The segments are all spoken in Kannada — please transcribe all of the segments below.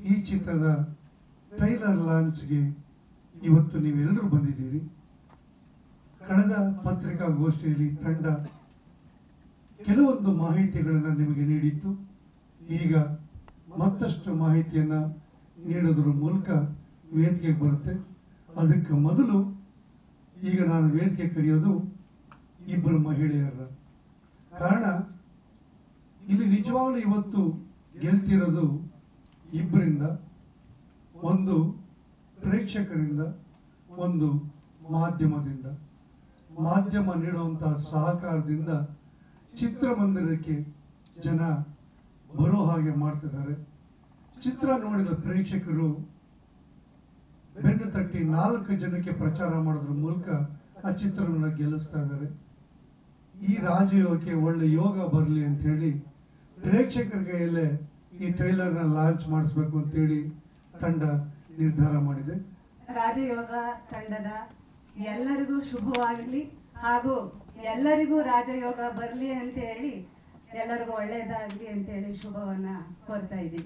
ಈ ಚಿತ್ರದ ಟ್ರೈಲರ್ ಲಾಂಚ್ಗೆ ಇವತ್ತು ನೀವೆಲ್ಲರೂ ಬಂದಿದ್ದೀರಿ ಕಳೆದ ಪತ್ರಿಕಾಗೋಷ್ಠಿಯಲ್ಲಿ ತಂಡ ಕೆಲವೊಂದು ಮಾಹಿತಿಗಳನ್ನು ನಿಮಗೆ ನೀಡಿತ್ತು ಈಗ ಮತ್ತಷ್ಟು ಮಾಹಿತಿಯನ್ನ ನೀಡೋದ್ರ ಮೂಲಕ ವೇದಿಕೆಗೆ ಬರುತ್ತೆ ಅದಕ್ಕೆ ಮೊದಲು ಈಗ ನಾನು ವೇದಿಕೆ ಕರೆಯೋದು ಇಬ್ಬರು ಮಹಿಳೆಯರ ಕಾರಣ ಇಲ್ಲಿ ನಿಜವಾಗ್ಲೂ ಇವತ್ತು ಗೆಲ್ತಿರೋದು ಇಬ್ಬರಿಂದ ಒಂದು ಪ್ರೇಕ್ಷಕರಿಂದ ಒಂದು ಮಾಧ್ಯಮದಿಂದ ಮಾಧ್ಯಮ ನೀಡುವಂತಹ ಸಹಕಾರದಿಂದ ಚಿತ್ರಮಂದಿರಕ್ಕೆ ಜನ ಬರೋ ಹಾಗೆ ಮಾಡ್ತಿದ್ದಾರೆ ಚಿತ್ರ ನೋಡಿದ ಪ್ರೇಕ್ಷಕರು ಬೆನ್ನು ತಟ್ಟಿ ನಾಲ್ಕು ಜನಕ್ಕೆ ಪ್ರಚಾರ ಮಾಡೋದ್ರ ಮೂಲಕ ಆ ಚಿತ್ರವನ್ನು ಗೆಲ್ಲಿಸ್ತಾ ಇದ್ದಾರೆ ಈ ರಾಜಯೋಗಕ್ಕೆ ಒಳ್ಳೆ ಯೋಗ ಬರಲಿ ಅಂತ ಹೇಳಿ ಪ್ರೇಕ್ಷಕರ ಕೈಯಲ್ಲೇ ಈ ಟ್ರೈಲರ್ ನ ಲಾಂಚ್ ಮಾಡಿಸ್ಬೇಕು ಅಂತ ಹೇಳಿ ತಂಡ ನಿರ್ಧಾರ ಮಾಡಿದೆ ರಾಜಯೋಗ ತಂಡದ ಎಲ್ಲರಿಗೂ ಶುಭವಾಗಲಿ ಹಾಗೂ ಎಲ್ಲರಿಗೂ ರಾಜಯೋಗ ಬರಲಿ ಅಂತ ಹೇಳಿ ಎಲ್ಲರಿಗೂ ಒಳ್ಳೇದಾಗ್ಲಿ ಅಂತ ಹೇಳಿ ಶುಭವನ್ನ ಕೋರ್ತಾ ಇದ್ದೀವಿ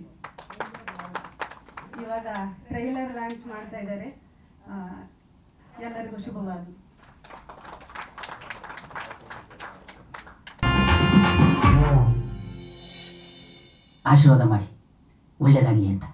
ಇವಾಗ ಟ್ರೈಲರ್ ಲಾಂಚ್ ಮಾಡ್ತಾ ಇದ್ದಾರೆ ಆ, ಎಲ್ಲರಿಗೂ ಶುಭವಾಗಲಿ ಆಶೀರ್ವಾದ ಮಾಡಿ ಒಳ್ಳೇದಾಗಲಿ ಅಂತ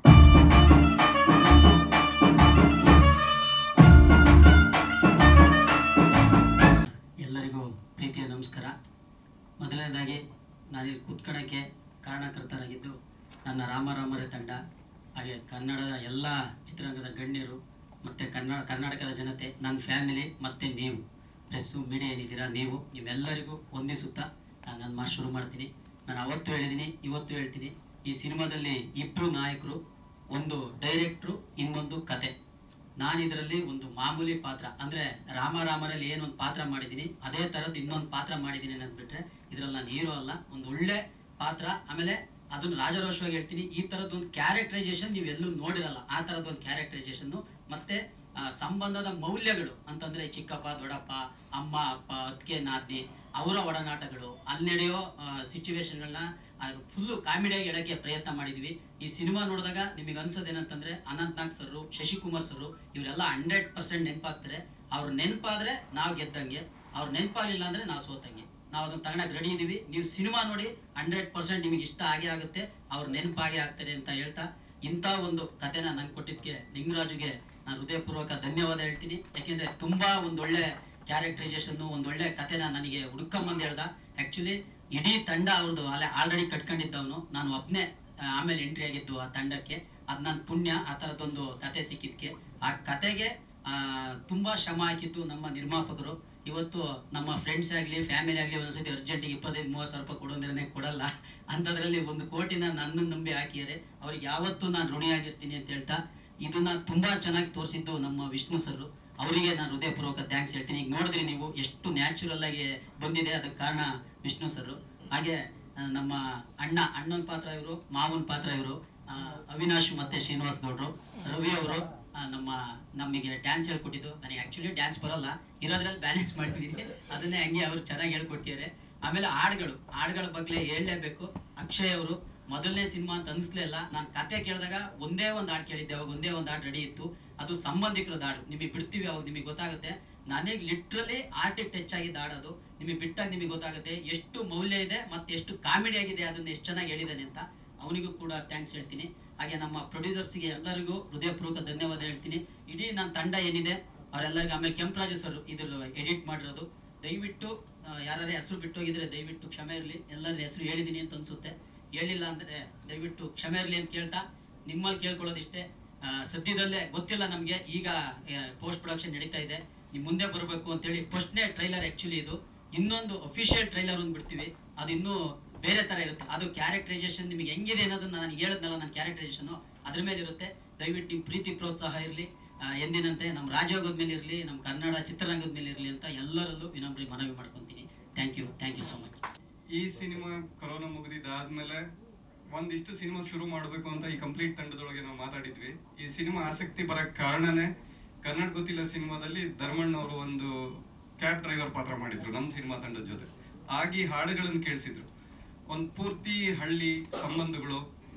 ಎಲ್ಲರಿಗೂ ಪ್ರೀತಿಯ ನಮಸ್ಕಾರ ಮೊದಲನೇದಾಗಿ ನಾನಿಲ್ಲಿ ಕೂತ್ಕೊಳ್ಳೋಕ್ಕೆ ಕಾರಣಕರ್ತರಾಗಿದ್ದು ನನ್ನ ರಾಮರಾಮರ ತಂಡ ಹಾಗೆ ಕನ್ನಡದ ಎಲ್ಲ ಚಿತ್ರರಂಗದ ಗಣ್ಯರು ಮತ್ತು ಕನ್ನಡ ಕರ್ನಾಟಕದ ಜನತೆ ನನ್ನ ಫ್ಯಾಮಿಲಿ ಮತ್ತು ನೀವು ಪ್ರೆಸ್ಸು ಮೀಡಿಯಾ ಏನಿದ್ದೀರಾ ನೀವು ನೀವೆಲ್ಲರಿಗೂ ಹೊಂದಿಸುತ್ತಾ ನಾನು ನನ್ನ ಮಾತು ಶುರು ಮಾಡ್ತೀನಿ ನಾನು ಅವತ್ತು ಹೇಳಿದ್ದೀನಿ ಇವತ್ತು ಹೇಳ್ತೀನಿ ಈ ಸಿನಿಮಾದಲ್ಲಿ ಇಬ್ಬರು ನಾಯಕರು ಒಂದು ಡೈರೆಕ್ಟ್ರು ಇನ್ನೊಂದು ಕತೆ ನಾನು ಇದರಲ್ಲಿ ಒಂದು ಮಾಮೂಲಿ ಪಾತ್ರ ಅಂದ್ರೆ ರಾಮ ರಾಮರಲ್ಲಿ ಏನೊಂದು ಪಾತ್ರ ಮಾಡಿದ್ದೀನಿ ಅದೇ ತರದ್ ಇನ್ನೊಂದು ಪಾತ್ರ ಮಾಡಿದ್ದೀನಿ ಅಂದ್ಬಿಟ್ರೆ ಇದ್ರಲ್ಲಿ ನಾನು ಹೀರೋ ಅಲ್ಲ ಒಂದು ಒಳ್ಳೆ ಪಾತ್ರ ಆಮೇಲೆ ಅದನ್ನ ರಾಜರೋಷವಾಗಿ ಹೇಳ್ತೀನಿ ಈ ತರದ್ ಒಂದು ಕ್ಯಾರೆಕ್ಟರೈಸೇಷನ್ ನೀವು ಎಲ್ಲೂ ನೋಡಿರಲ್ಲ ಆ ತರದ್ ಒಂದು ಕ್ಯಾರೆಕ್ಟರೈಸೇಷನ್ ಮತ್ತೆ ಆ, ಸಂಬಂಧದ ಮೌಲ್ಯಗಳು ಅಂತಂದ್ರೆ ಚಿಕ್ಕಪ್ಪ ದೊಡ್ಡಪ್ಪ ಅಮ್ಮ ಅಪ್ಪ ಅತ್ತಿಗೆ ನಾದ್ನಿ ಅವರ ಒಡನಾಟಗಳು ಅಲ್ಲಿ ನಡೆಯೋ ಸಿಚುವೇಶನ್ಗಳನ್ನ ಫುಲ್ಲು ಕಾಮಿಡಿಯಾಗಿ ಹೇಳಕ್ಕೆ ಪ್ರಯತ್ನ ಮಾಡಿದ್ವಿ ಈ ಸಿನಿಮಾ ನೋಡಿದಾಗ ನಿಮಗೆ ಅನ್ಸೋದೇನಂತಂದ್ರೆ ಅನಂತ್ ನಾಗ್ ಸರ್ ಶಶಿಕುಮಾರ್ ಸರ್ ಇವರೆಲ್ಲ ಹಂಡ್ರೆಡ್ ಪರ್ಸೆಂಟ್ ನೆನಪಾಗ್ತಾರೆ ಅವ್ರ ನೆನಪಾದ್ರೆ ನಾವು ಗೆದ್ದಂಗೆ ಅವ್ರ ನೆನಪಾಗ್ಲಿಲ್ಲ ಅಂದ್ರೆ ನಾವು ಸೋತಂಗೆ ನಾವು ಅದನ್ನ ತಗೊಂಡಾಗ ರೆಡಿ ಇದೀವಿ ನೀವು ಸಿನಿಮಾ ನೋಡಿ ಹಂಡ್ರೆಡ್ ಪರ್ಸೆಂಟ್ ನಿಮಗೆ ಇಷ್ಟ ಆಗೇ ಆಗುತ್ತೆ ಅವ್ರ ನೆನಪಾಗೆ ಆಗ್ತಾರೆ ಅಂತ ಹೇಳ್ತಾ ಇಂಥ ಒಂದು ಕಥೆನ ನಂಗೆ ಕೊಟ್ಟಿದ್ಕೆ ಲಿಂಗರಾಜುಗೆ ನಾನು ಹೃದಯಪೂರ್ವಕ ಧನ್ಯವಾದ ಹೇಳ್ತೀನಿ ಯಾಕೆಂದ್ರೆ ತುಂಬಾ ಒಂದೊಳ್ಳೆ ಕ್ಯಾರೆಕ್ಟರೈಸೇಷನ್ ಒಂದೊಳ್ಳೆ ಕಥೆನ ನನಗೆ ಹುಡ್ಕೊಂಬಂದು ಹೇಳ್ದ ಆಕ್ಚುಲಿ ಇಡೀ ತಂಡ ಅವ್ರದ್ದು ಅಲ್ಲೇ ಆಲ್ರೆಡಿ ಕಟ್ಕೊಂಡಿದ್ದವನು ನಾನು ಒಬ್ನೇ ಆ, ಆಮೇಲೆ ಎಂಟ್ರಿ ಆಗಿದ್ದು ಆ ತಂಡಕ್ಕೆ ಅದ್ ನನ್ನ ಪುಣ್ಯ ಆ ಥರದ್ದೊಂದು ಕತೆ ಸಿಕ್ಕಿದ್ಕೆ ಆ ಕತೆಗೆ ಆ, ತುಂಬಾ ಶ್ರಮ ಹಾಕಿತ್ತು ನಮ್ಮ ನಿರ್ಮಾಪಕರು ಇವತ್ತು ನಮ್ಮ ಫ್ರೆಂಡ್ಸ್ ಆಗ್ಲಿ ಫ್ಯಾಮಿಲಿ ಆಗ್ಲಿ ಒಂದ್ಸತಿ ಅರ್ಜೆಂಟಿಗೆ ಇಪ್ಪತ್ತೈದು ಮೂವತ್ತು ಸಾವಿರ ರೂಪಾಯಿ ಕೊಡೋಂದ್ರೆ ಕೊಡಲ್ಲ ಅಂಥದ್ರಲ್ಲಿ ಒಂದು ಕೋಟಿನ ನನ್ನನ್ನು ನಂಬಿ ಹಾಕಿದ್ದಾರೆ ಅವ್ರಿಗೆ ಯಾವತ್ತೂ ನಾನು ಋಣಿಯಾಗಿರ್ತೀನಿ ಅಂತ ಹೇಳ್ತಾ ಇದನ್ನ ತುಂಬಾ ಚೆನ್ನಾಗಿ ತೋರಿಸಿದ್ದು ನಮ್ಮ ವಿಷ್ಣು ಸರ್ ಅವರಿಗೆ ನಾನು ಹೃದಯಪೂರ್ವಕ ಥ್ಯಾಂಕ್ಸ್ ಹೇಳ್ತೀನಿ ಈಗ ನೋಡಿದ್ರಿ ನೀವು ಎಷ್ಟು ನ್ಯಾಚುರಲ್ ಆಗಿ ಬಂದಿದೆ ಅದಕ್ಕೆ ಕಾರಣ ವಿಷ್ಣು ಸರ್ ಹಾಗೆ ಆ, ನಮ್ಮ ಅಣ್ಣ ಅಣ್ಣನ ಪಾತ್ರ ಇವರು ಮಾವನ ಪಾತ್ರ ಇವರು ಅವಿನಾಶ್ ಮತ್ತೆ ಶ್ರೀನಿವಾಸ್ ಗೌಡ್ರು ರವಿ ಅವರು ನಮ್ಮ ನಮಗೆ ಡ್ಯಾನ್ಸ್ ಹೇಳ್ಕೊಟ್ಟಿದ್ದು ನನಗೆ ಆಕ್ಚುಲಿ ಡ್ಯಾನ್ಸ್ ಬರಲ್ಲ ಇರೋದ್ರಲ್ಲಿ ಬ್ಯಾಲೆನ್ಸ್ ಮಾಡಿದ್ದೀನಿ ಅದನ್ನೇ ಹಂಗೆ ಅವ್ರು ಚೆನ್ನಾಗಿ ಹೇಳ್ಕೊಟ್ಟಿದ್ದಾರೆ ಆಮೇಲೆ ಹಾಡುಗಳು ಹಾಡುಗಳ ಬಗ್ಗೆ ಹೇಳಲೇಬೇಕು ಅಕ್ಷಯ್ ಅವರು ಮೊದಲನೇ ಸಿನಿಮಾ ಅಂತ ಅನ್ಸ್ಲೇ ಇಲ್ಲ ನಾನು ಕತೆ ಕೇಳಿದಾಗ ಒಂದೇ ಒಂದು ಹಾಡು ಕೇಳಿದ್ದೆ ಅವಾಗ ಒಂದೇ ಒಂದು ಹಾಡು ರೆಡಿ ಇತ್ತು ಅದು ಸಂಬಂಧಿಕರದ ಹಾಡು ನಿಮಗೆ ಬಿಡ್ತೀವಿ ಅವಾಗ ನಿಮಗೆ ಗೊತ್ತಾಗುತ್ತೆ ನನಗೆ ಲಿಟ್ರಲಿ ಆರ್ಟಿಗೆ ಟಚ್ ಆಗಿದ್ದ ಹಾಡು ಅದು ನಿಮಗೆ ಬಿಟ್ಟಾಗ ನಿಮಗೆ ಗೊತ್ತಾಗುತ್ತೆ ಎಷ್ಟು ಮೌಲ್ಯ ಇದೆ ಮತ್ತೆ ಎಷ್ಟು ಕಾಮಿಡಿ ಆಗಿದೆ ಅದನ್ನ ಎಷ್ಟು ಚೆನ್ನಾಗಿ ಹೇಳಿದ್ದಾನೆ ಅಂತ ಅವನಿಗೂ ಕೂಡ ಥ್ಯಾಂಕ್ಸ್ ಹೇಳ್ತೀನಿ ಹಾಗೆ ನಮ್ಮ ಪ್ರೊಡ್ಯೂಸರ್ಸ್ಗೆ ಎಲ್ಲರಿಗೂ ಹೃದಯಪೂರ್ವಕ ಧನ್ಯವಾದ ಹೇಳ್ತೀನಿ ಇಡೀ ನನ್ನ ತಂಡ ಏನಿದೆ ಅವರೆಲ್ಲರಿಗೂ ಆಮೇಲೆ ಕೆಂಪರಾಜು ಸರ್ ಇದ್ರ ಎಡಿಟ್ ಮಾಡಿರೋದು ದಯವಿಟ್ಟು ಯಾರು ಹೆಸರು ಬಿಟ್ಟೋಗಿದ್ರೆ ದಯವಿಟ್ಟು ಕ್ಷಮೆ ಇರಲಿ ಎಲ್ಲರ ಹೆಸರು ಹೇಳಿದ್ದೀನಿ ಅಂತ ಅನ್ಸುತ್ತೆ ಹೇಳಿಲ್ಲ ಅಂದ್ರೆ ದಯವಿಟ್ಟು ಕ್ಷಮೆ ಇರಲಿ ಅಂತ ಕೇಳ್ತಾ ನಿಮ್ಮಲ್ಲಿ ಕೇಳ್ಕೊಳ್ಳೋದಿಷ್ಟೇ ಆ, ಸದ್ಯದಲ್ಲೇ ಗೊತ್ತಿಲ್ಲ ನಮಗೆ ಈಗ ಪೋಸ್ಟ್ ಪ್ರೊಡಕ್ಷನ್ ನಡೀತಾ ಇದೆ ನೀವು ಮುಂದೆ ಬರಬೇಕು ಅಂತೇಳಿ ಫಸ್ಟ್ನೇ ಟ್ರೈಲರ್ ಆಕ್ಚುಲಿ ಇದು ಇನ್ನೊಂದು ಅಫಿಷಿಯಲ್ ಟ್ರೈಲರ್ ಒಂದು ಬಿಡ್ತೀವಿ ಅದು ಇನ್ನೂ ಬೇರೆ ತರ ಇರುತ್ತೆ ಅದು ಕ್ಯಾರೆಕ್ಟರೈಸೇಷನ್ ನಿಮಗೆ ಹೆಂಗಿದೆ ಅನ್ನೋದನ್ನ ನಾನು ಹೇಳಿದ್ನಲ್ಲ ನನ್ನ ಕ್ಯಾರೆಕ್ಟರೈಸೇಷನ್ ಅದ್ರ ಮೇಲೆ ಇರುತ್ತೆ ದಯವಿಟ್ಟು ನಿಮ್ಮ ಪ್ರೀತಿ ಪ್ರೋತ್ಸಾಹ ಇರಲಿ ಎಂದಿನಂತೆ ನಮ್ಮ ರಾಜ್ಯೋಗದ ಮೇಲೆ ಇರಲಿ ನಮ್ಮ ಕನ್ನಡ ಚಿತ್ರರಂಗದ ಮೇಲೆ ಇರಲಿ ಅಂತ ಎಲ್ಲರಲ್ಲೂ ವಿನಮ್ರ ಮನವಿ ಮಾಡ್ಕೊತೀನಿ thank you thank you so much ಈ ಸಿನಿಮಾ ಕೊರೋನಾ ಮುಗಿದಿದ್ದಾದ್ಮೇಲೆ ಒಂದಿಷ್ಟು ಸಿನಿಮಾ ಶುರು ಮಾಡಬೇಕು ಅಂತ ಈ ಕಂಪ್ಲೀಟ್ ತಂಡದೊಳಗೆ ನಾವು ಮಾತಾಡಿದ್ವಿ ಈ ಸಿನಿಮಾ ಆಸಕ್ತಿ ಬರಕ್ ಕಾರಣನೇ ಕನ್ನಡ ಗೊತ್ತಿಲ್ಲ ಸಿನಿಮಾದಲ್ಲಿ ಧರ್ಮಣ್ಣ ಅವರು ಒಂದು ಕ್ಯಾಬ್ ಡ್ರೈವರ್ ಪಾತ್ರ ಮಾಡಿದ್ರು ನಮ್ಮ ಸಿನಿಮಾ ತಂಡದ ಜೊತೆ ಆಗಿ ಹಾಡುಗಳನ್ನು ಕೇಳಿಸಿದ್ರು ಒಂದ್ ಪೂರ್ತಿ ಹಳ್ಳಿ ಸಂಬಂಧಗಳು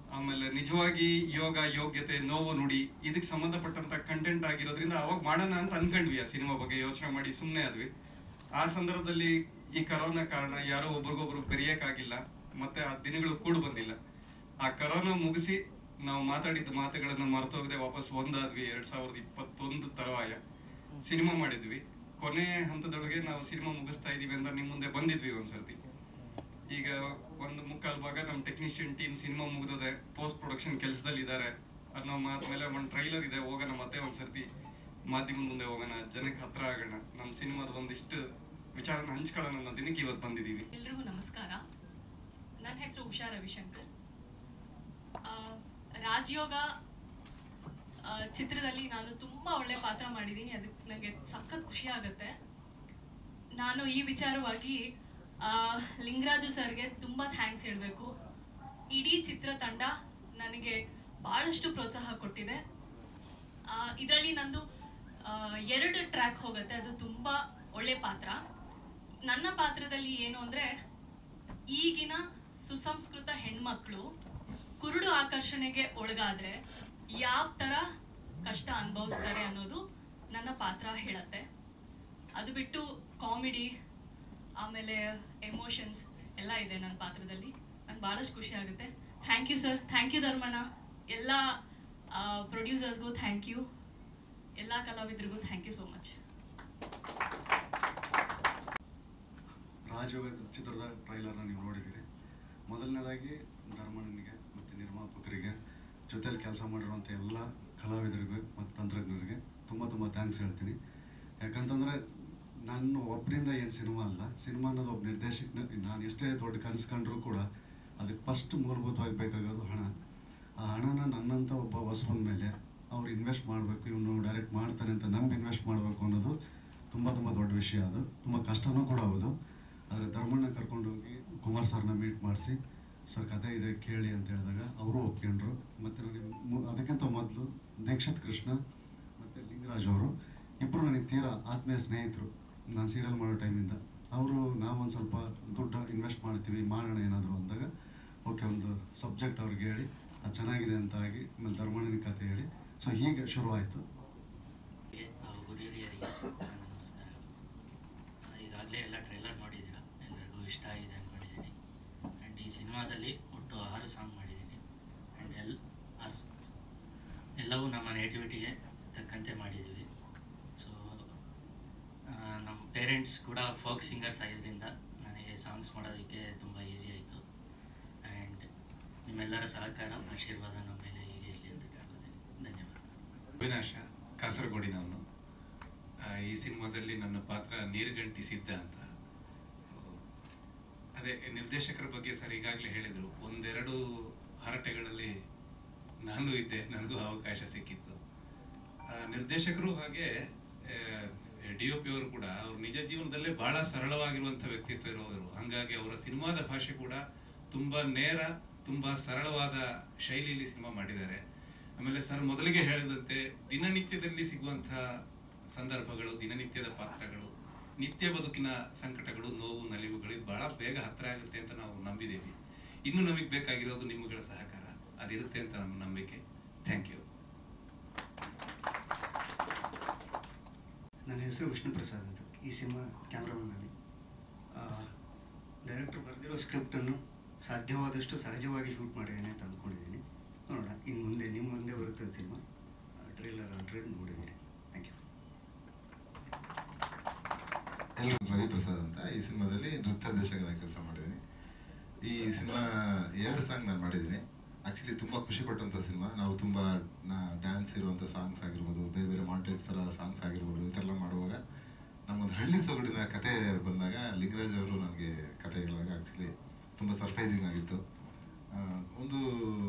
ಆಮೇಲೆ ನಿಜವಾಗಿ ಯೋಗ ಯೋಗ್ಯತೆ ನೋವು ನುಡಿ ಇದಕ್ಕೆ ಸಂಬಂಧಪಟ್ಟಂತ ಕಂಟೆಂಟ್ ಆಗಿರೋದ್ರಿಂದ ಅವಾಗ ಮಾಡೋಣ ಅಂತ ಅನ್ಕೊಂಡ್ವಿ ಆ ಸಿನಿಮಾ ಬಗ್ಗೆ ಯೋಚನೆ ಮಾಡಿ ಸುಮ್ಮನೆ ಆದ್ವಿ ಆ ಸಂದರ್ಭದಲ್ಲಿ ಈ ಕರೋನಾ ಕಾರಣ ಯಾರೋ ಒಬ್ರಿಗೊಬ್ರು ಬೆರೆಯಕ್ಕಾಗಿಲ್ಲ ಮತ್ತೆ ಆ ದಿನಗಳು ಕೂಡ ಬಂದಿಲ್ಲ ಆ ಕರೋನಾ ಮುಗಿಸಿ ನಾವು ಮಾತಾಡಿದ ಮಾತುಗಳನ್ನ ಮರ್ತೋಗದೆ ವಾಪಸ್ ಒಂದಾದ್ವಿ ಎರಡ್ ಸಾವಿರದ ಇಪ್ಪತ್ತೊಂದು ತರುವಾಯ ಸಿನಿಮಾ ಮಾಡಿದ್ವಿ ಕೊನೆ ಹಂತದೊಳಗೆ ನಾವು ಸಿನಿಮಾ ಮುಗಿಸ್ತಾ ಇದೀವಿ ಅಂತ ನಿಮ್ ಮುಂದೆ ಬಂದಿದ್ವಿ ಒಂದ್ಸರ್ತಿ ಈಗ ಒಂದು ಮುಕ್ಕಾಲ್ ಭಾಗ ನಮ್ ಟೆಕ್ನಿಷಿಯನ್ ಟೀಮ್ ಸಿನಿಮಾ ಮುಗ್ದದೆ ಪೋಸ್ಟ್ ಪ್ರೊಡಕ್ಷನ್ ಕೆಲಸದಲ್ಲಿ ಇದ್ದಾರೆ ಅನ್ನೋ ಮಾತ್ ಮೇಲೆ ಒಂದ್ ಟ್ರೈಲರ್ ಇದೆ ಹೋಗೋಣ ಮತ್ತೆ ಒಂದ್ಸರ್ತಿ ಮಾಧ್ಯಮದ ಮುಂದೆ ಹೋಗೋಣ ಜನಕ್ಕೆ ಹತ್ರ ಆಗೋಣ ನಮ್ ಸಿನಿಮಾದ ಒಂದಿಷ್ಟು ವಿಚಾರನ ಹಂಚ್ಕೊಳ್ಳೋಣ ಅನ್ನೋ ದಿನಕ್ಕೆ ಇವತ್ತು ಬಂದಿದೀವಿ ಎಲ್ರಿಗೂ ನಮಸ್ಕಾರ ನನ್ನ ಹೆಸರು ಉಷಾ ರವಿಶಂಕರ್ ಆ, ರಾಜಯೋಗ ಆ, ಚಿತ್ರದಲ್ಲಿ ನಾನು ತುಂಬಾ ಒಳ್ಳೆ ಪಾತ್ರ ಮಾಡಿದ್ದೀನಿ ಅದಕ್ಕೆ ನನಗೆ ಸಖತ್ ಖುಷಿ ಆಗುತ್ತೆ ನಾನು ಈ ವಿಚಾರವಾಗಿ ಆ, ಲಿಂಗರಾಜು ಸರ್ಗೆ ತುಂಬಾ ಥ್ಯಾಂಕ್ಸ್ ಹೇಳಬೇಕು ಇಡೀ ಚಿತ್ರತಂಡ ನನಗೆ ಬಹಳಷ್ಟು ಪ್ರೋತ್ಸಾಹ ಕೊಟ್ಟಿದೆ ಇದರಲ್ಲಿ ನಂದು ಆ, ಎರಡು ಟ್ರ್ಯಾಕ್ ಹೋಗುತ್ತೆ ಅದು ತುಂಬಾ ಒಳ್ಳೆ ಪಾತ್ರ ನನ್ನ ಪಾತ್ರದಲ್ಲಿ ಏನು ಅಂದ್ರೆ ಈಗಿನ ಸುಸಂಸ್ಕೃತ ಹೆಣ್ಮಕ್ಳು ಕುರುಡು ಆಕರ್ಷಣೆಗೆ ಒಳಗಾದ್ರೆ ಯಾವ ತರ ಕಷ್ಟ ಅನುಭವಿಸ್ತಾರೆ ಅನ್ನೋದು ನನ್ನ ಪಾತ್ರ ಹೇಳತ್ತೆ ಅದು ಬಿಟ್ಟು ಕಾಮಿಡಿ ಆಮೇಲೆ ಎಮೋಷನ್ಸ್ ಎಲ್ಲ ಇದೆ ನನ್ನ ಪಾತ್ರದಲ್ಲಿ ನಂಗೆ ಭಾಳಷ್ಟು ಖುಷಿ ಆಗುತ್ತೆ thank you sir thank you Dharmanna ಎಲ್ಲ ಪ್ರೊಡ್ಯೂಸರ್ಸ್ಗೂ ಥ್ಯಾಂಕ್ ಯು ಎಲ್ಲ ಕಲಾವಿದರಿಗೂ thank you so much Rajayoga ಚಿತ್ರದ ಟ್ರೈಲರ್ನ ನೀವು ನೋಡಿದ್ದೀರಿ ಮೊದಲನೇದಾಗಿ ಧರ್ಮಣ್ಣನಿಗೆ ಮತ್ತು ನಿರ್ಮಾಪಕರಿಗೆ ಜೊತೆಲಿ ಕೆಲಸ ಮಾಡಿರುವಂಥ ಎಲ್ಲ ಕಲಾವಿದರಿಗೆ ಮತ್ತು ತಂತ್ರಜ್ಞರಿಗೆ ತುಂಬ ತುಂಬ ಥ್ಯಾಂಕ್ಸ್ ಹೇಳ್ತೀನಿ ಯಾಕಂತಂದರೆ ನಾನು ಒಬ್ಬರಿಂದ ಏನು ಸಿನಿಮಾ ಅಲ್ಲ ಸಿನಿಮಾ ಅನ್ನೋದು ಒಬ್ಬ ನಿರ್ದೇಶಕ ನಾನು ಎಷ್ಟೇ ದೊಡ್ಡ ಕನಸು ಕಂಡ್ರೂ ಕೂಡ ಅದಕ್ಕೆ ಫಸ್ಟ್ ಮೂಲಭೂತವಾಗಿ ಬೇಕಾಗೋದು ಹಣ ಆ ಹಣನ ನನ್ನಂಥ ಒಬ್ಬ ಹೊಸಬನ ಮೇಲೆ ಅವ್ರು ಇನ್ವೆಸ್ಟ್ ಮಾಡಬೇಕು ಇವನು ಡೈರೆಕ್ಟ್ ಮಾಡ್ತಾನೆ ಅಂತ ನಂಬಿ ಇನ್ವೆಸ್ಟ್ ಮಾಡಬೇಕು ಅನ್ನೋದು ತುಂಬ ತುಂಬ ದೊಡ್ಡ ವಿಷಯ ಅದು ತುಂಬ ಕಷ್ಟನೂ ಕೂಡ ಹೌದು ಆದರೆ ಧರ್ಮಣ್ಣ ಕರ್ಕೊಂಡೋಗಿ ಕುಮಾರ್ ಸರ್ನ ಮೀಟ್ ಮಾಡಿಸಿ ಸರ್ ಕತೆ ಇದೆ ಕೇಳಿ ಅಂತ ಹೇಳಿದಾಗ ಅವರು ಒಪ್ಕೊಂಡ್ರು ಮತ್ತು ನನಗೆ ಮು- ಅದಕ್ಕಿಂತ ಮೊದಲು ದೀಕ್ಷಿತ್ ಕೃಷ್ಣ ಮತ್ತು ಲಿಂಗರಾಜ್ ಅವರು ಇಬ್ಬರು ನನಗೆ ತೀರಾ ಆತ್ಮೀಯ ಸ್ನೇಹಿತರು ನಾನು ಸೀರಿಯಲ್ ಮಾಡೋ ಟೈಮಿಂದ ಅವರು ನಾವೊಂದು ಸ್ವಲ್ಪ ದುಡ್ಡು ಇನ್ವೆಸ್ಟ್ ಮಾಡ್ತೀವಿ ಮಾಡೋಣ ಏನಾದರೂ ಅಂದಾಗ ಓಕೆ ಒಂದು ಸಬ್ಜೆಕ್ಟ್ ಅವ್ರಿಗೆ ಹೇಳಿ ಅದು ಚೆನ್ನಾಗಿದೆ ಅಂತ ಆಗಿ ಆಮೇಲೆ ಧರ್ಮಣ್ಣನ ಕತೆ ಹೇಳಿ ಸೊ ಹೀಗೆ ಶುರುವಾಯಿತು ಹಾಗೂ ಗುರಿಯರಿಗೆ ನನ್ನ ನಮಸ್ಕಾರ ಈಗಾಗಲೇ ಎಲ್ಲ ಟ್ರೈಲರ್ ನೋಡಿದ್ದೀರಾ ಎಲ್ಲರಿಗೂ ಇಷ್ಟ ಆಗಿದೆ ಅಂದ್ಕೊಂಡಿದ್ದೀನಿ ಆ್ಯಂಡ್ ಈ ಸಿನಿಮಾದಲ್ಲಿ ಒಟ್ಟು ಆರು ಸಾಂಗ್ ಮಾಡಿದ್ದೀನಿ ಆ್ಯಂಡ್ ಎಲ್ ಆರು songs. ಎಲ್ಲವೂ ನಮ್ಮ ನೇಟಿವಿಟಿಗೆ ತಕ್ಕಂತೆ ಮಾಡಿದ್ದೀವಿ ಸೊ ನಮ್ಮ ಪೇರೆಂಟ್ಸ್ ಕೂಡ ಫೋಕ್ ಸಿಂಗರ್ಸ್ ಆಗಿದ್ದರಿಂದ ನನಗೆ ಸಾಂಗ್ಸ್ ಮಾಡೋದಕ್ಕೆ ತುಂಬ ಈಸಿ ಆಯಿತು ಆ್ಯಂಡ್ ನಿಮ್ಮೆಲ್ಲರ ಸಹಕಾರ ಆಶೀರ್ವಾದ ನಮ್ಮ ಮೇಲೆ ಹೀಗೆ ಇರಲಿ ಅಂತ ಕೇಳ್ಕೊತೀನಿ ಧನ್ಯವಾದ ಅವಿನಾಶ ಕಾಸರಗೋಡಿನವನು ಆ, ಈ ಸಿನಿಮಾದಲ್ಲಿ ನನ್ನ ಪಾತ್ರ ನೀರುಗಂಟಿ ಸಿದ್ಧ ಅಂತ ಅದೇ ನಿರ್ದೇಶಕರ ಬಗ್ಗೆ ಸರ್ ಈಗಾಗಲೇ ಹೇಳಿದ್ರು ಒಂದೆರಡು ಹರಟೆಗಳಲ್ಲಿ ನಾನು ಇದ್ದೆ ನನಗೂ ಅವಕಾಶ ಸಿಕ್ಕಿತ್ತು ಆ, ನಿರ್ದೇಶಕರು ಹಾಗೆ ಡಿ ಒ ಪಿ ಅವರು ಕೂಡ ಅವ್ರ ನಿಜ ಜೀವನದಲ್ಲೇ ಬಹಳ ಸರಳವಾಗಿರುವಂತ ವ್ಯಕ್ತಿತ್ವ ಇರೋರು ಹಂಗಾಗಿ ಅವರ ಸಿನಿಮಾದ ಭಾಷೆ ಕೂಡ ತುಂಬಾ ನೇರ ತುಂಬಾ ಸರಳವಾದ ಶೈಲಿಯಲ್ಲಿ ಸಿನಿಮಾ ಮಾಡಿದ್ದಾರೆ ಆಮೇಲೆ ಸರ್ ಮೊದಲಿಗೆ ಹೇಳಿದಂತೆ ದಿನನಿತ್ಯದಲ್ಲಿ ಸಿಗುವಂತಹ ಸಂದರ್ಭಗಳು ದಿನನಿತ್ಯದ ಪಾತ್ರಗಳು ನಿತ್ಯ ಬದುಕಿನ ಸಂಕಟಗಳು ನೋವು ನಲಿವುಗಳು ಇದು ಬಹಳ ಬೇಗ ಹತ್ರ ಆಗುತ್ತೆ ಅಂತ ನಾವು ನಂಬಿದ್ದೇವೆ ಇನ್ನು ನಮಗೆ ಬೇಕಾಗಿರೋದು ನಿಮ್ಮಗಳ ಸಹಕಾರ ಅದಿರುತ್ತೆ ಅಂತ ನಮ್ಮ ನಂಬಿಕೆ ಥ್ಯಾಂಕ್ ಯು ನನ್ನ ಹೆಸರು ವಿಷ್ಣು ಪ್ರಸಾದ್ ಅಂತ ಈ ಸಿನಿಮಾ ಕ್ಯಾಮ್ರಾಮನ್ ಅಲ್ಲಿ ಡೈರೆಕ್ಟರ್ ಬರೆದಿರೋ ಸ್ಕ್ರಿಪ್ಟನ್ನು ಸಾಧ್ಯವಾದಷ್ಟು ಸಹಜವಾಗಿ ಶೂಟ್ ಮಾಡಿದ್ದೇನೆ ಅಂತ ಅಂದ್ಕೊಂಡಿದ್ದೀನಿ ನೋಡೋಣ ಇನ್ನು ಮುಂದೆ ನಿಮ್ಮ ಮುಂದೆ ಬರುತ್ತೆ ಸಿನಿಮಾ ಟ್ರೈಲರ್ ಆಲ್ರೆಡಿ ನೋಡಿದ್ದೀನಿ ಥ್ಯಾಂಕ್ ಯು ಎಲ್ಲರೂ ರವಿ ಪ್ರಸಾದ್ ಅಂತ ಈ ಸಿನಿಮಾದಲ್ಲಿ ನೃತ್ಯ ನಿರ್ದೇಶಕನಾಗಿ ಕೆಲಸ ಮಾಡಿದ್ದೀನಿ ಈ ಸಿನಿಮಾ ಎರಡು ಸಾಂಗ್ ನಾನು ಮಾಡಿದ್ದೀನಿ ಆಕ್ಚುಲಿ ತುಂಬಾ ಖುಷಿ ಕೊಟ್ಟಂತ ಸಿನಿಮಾ ನಾವು ತುಂಬಾ ಡ್ಯಾನ್ಸ್ ಇರುವಂತ ಸಾಂಗ್ಸ್ ಆಗಿರ್ಬೋದು ಬೇರೆ ಬೇರೆ ಮಾಂಟೇಜ್ ತರ ಸಾಂಗ್ಸ್ ಆಗಿರ್ಬೋದು ಇದೆಲ್ಲ ಮಾಡುವಾಗ ನಮ್ಮೊಂದು ಹಳ್ಳಿ ಸೊಗಡಿನ ಕತೆ ಬಂದಾಗ ಲಿಂಗರಾಜ್ ಅವರು ನನಗೆ ಕತೆ ಹೇಳಿದಾಗ ಆಕ್ಚುಲಿ ತುಂಬಾ ಸರ್ಪ್ರೈಸಿಂಗ್ ಆಗಿತ್ತು ಆ, ಒಂದು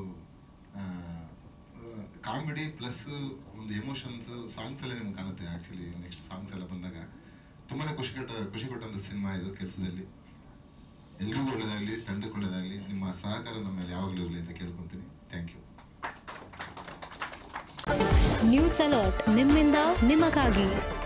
ಕಾಮಿಡಿ ಪ್ಲಸ್ ಒಂದು ಎಮೋಷನ್ಸ್ ಸಾಂಗ್ಸ್ ಎಲ್ಲ ನಿಮ್ಗೆ ಕಾಣುತ್ತೆ ಆಕ್ಚುಲಿ ನೆಕ್ಸ್ಟ್ ಸಾಂಗ್ಸ್ ಎಲ್ಲ ಬಂದಾಗ ತುಂಬಾನೇ ಖುಷಿ ಕೊಟ್ಟ ಖುಷಿ ಕೊಟ್ಟಂತ ಸಿನಿಮಾ ಇದು ಕೆಲಸದಲ್ಲಿ ಎಲ್ರಿಗೂ ಒಳ್ಳೇದಾಗ್ಲಿ ತಂಡಕ್ಕೆ ಒಳ್ಳೇದಾಗ್ಲಿ ನಿಮ್ಮ ಸಹಕಾರ ನಮ್ಮ ಮೇಲೆ ಯಾವಾಗಲೂ ಇರಲಿ ಅಂತ ಕೇಳ್ಕೊಂತೀನಿ ಥ್ಯಾಂಕ್ ಯು ನ್ಯೂಸ್ ಅಲರ್ಟ್ ನಿಮ್ಮಿಂದ ನಿಮಗಾಗಿ